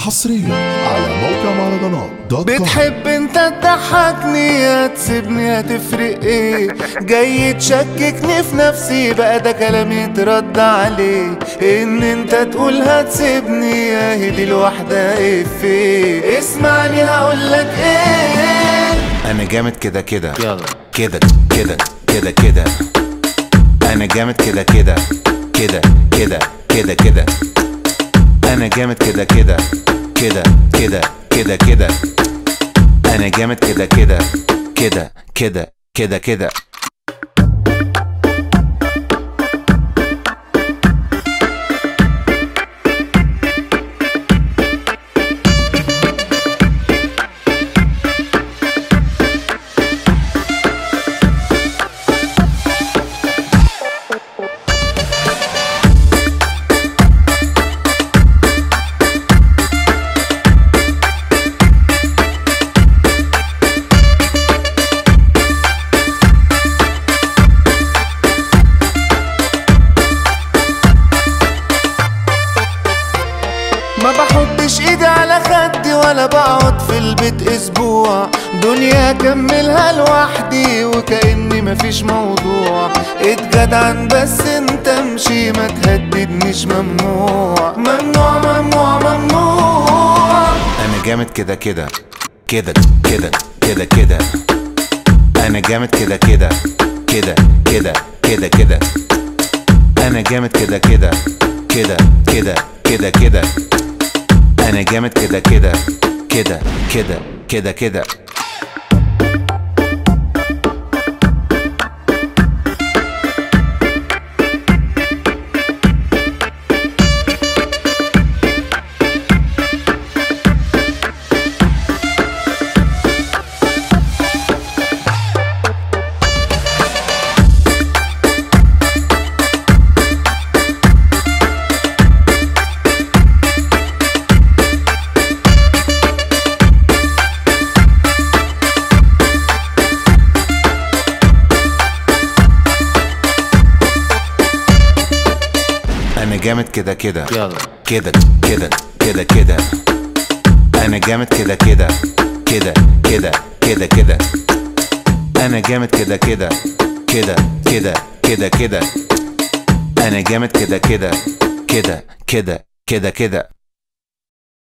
حصريا على موقع مهرجانات دوت كوم بتحب انت تضحكني يا تسيبني هتفرق ايه جاي تشككني في نفسي بقى ده كلام يترد عليه ان انت تقول هتسيبني يا هدي الواحدة افيه اسمعني هقولك ايه انا جامد كده كده يلا كده كده كده كده انا جامد كده كده كده كده كده كده انا جامد كده كده كده كده كده كده انا جامد كده كده كده كده كده كده ما بحطش ايدي على خدي ولا بقعد في البيت اسبوع دنيا كملها لوحدي وكأني مفيش موضوع اتجدعن بس انت امشي ما تهددنيش ممنوع ممنوع ممنوع ممنوع انا جامد كده كده كده كده كده كده انا جامد كده كده كده كده كده كده انا جامد كده كده كده كده كده كده انا جامد كده كده كده كده كده كده انا جامد كده كده يلا كده كده كده كده انا جامد كده كده كده كده كده كده انا جامد كده كده كده كده كده كده انا جامد كده كده كده كده كده كده